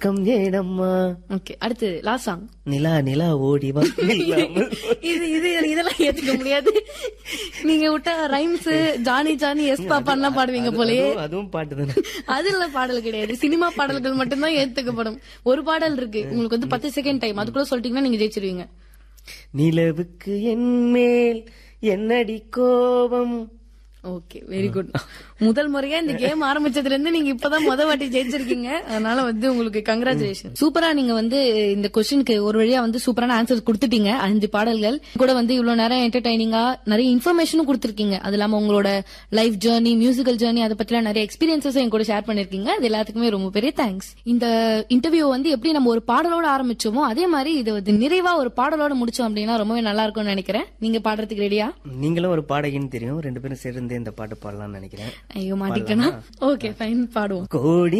வெட்கம் ஏனம்மா ஓகே அடுத்து லாஸ்ட் சாங் நிலா நிலா ஓடி வா நில்லாமல் இது இது இதெல்லாம் ஏத்துக்க முடியாது நீங்க விட்டா ரைம்ஸ் ஜானி ஜானி எஸ் பாப்பான்லாம் பாடுவீங்க போலயே அதுவும் அதுவும் பாட்டு தானே அதுல பாடல் கிடையாது சினிமா பாடல்கள் மட்டும்தான் ஏத்துக்கப்படும் ஒரு பாடல் இருக்கு உங்களுக்கு வந்து பத்து செகண்ட் டைம் அதுக்குள்ள சொல்லிட்டீங்கன்னா நீங்க ஜெயிச்சிருவீங்க நிலவுக்கு என் மேல் என்னடி கோபம் ஓகே வெரி குட் முதல் முறையா இந்த கேம் ஆரம்பிச்சதுல இருந்து நீங்க இப்பதான் முத வாட்டி ஜெயிச்சிருக்கீங்க அதனால வந்து உங்களுக்கு கங்க்ராச்சுலேஷன் சூப்பரா நீங்க வந்து இந்த கொஸ்டினுக்கு ஒரு வழியா வந்து சூப்பரான ஆன்சர் கொடுத்துட்டீங்க அஞ்சு பாடல்கள் கூட வந்து இவ்வளவு நேரம் என்டர்டைனிங்கா நிறைய இன்ஃபர்மேஷனும் கொடுத்திருக்கீங்க அது இல்லாம உங்களோட லைஃப் ஜேர்னி மியூசிக்கல் ஜேர்னி அதை பத்திலாம் நிறைய எக்ஸ்பீரியன்சஸ் என் கூட ஷேர் பண்ணிருக்கீங்க அது எல்லாத்துக்குமே ரொம்ப பெரிய தேங்க்ஸ் இந்த இன்டர்வியூ வந்து எப்படி நம்ம ஒரு பாடலோட ஆரம்பிச்சோமோ அதே மாதிரி இது வந்து நிறைவா ஒரு பாடலோட முடிச்சோம் அப்படின்னா ரொம்பவே நல்லா இருக்கும்னு நினைக்கிறேன் நீங்க பாடுறதுக்கு ரெடியா நீங்களும் ஒரு பாடகின்னு தெரியும் ரெண்டு பேரும் சேர்ந்து இந்த பாட்டு பாடலாம்னு நினைக்கிறேன் ஐயோ மாட்டிக்கிட்டேனா ஓகே ஃபைன் பாடுவோம் கோடி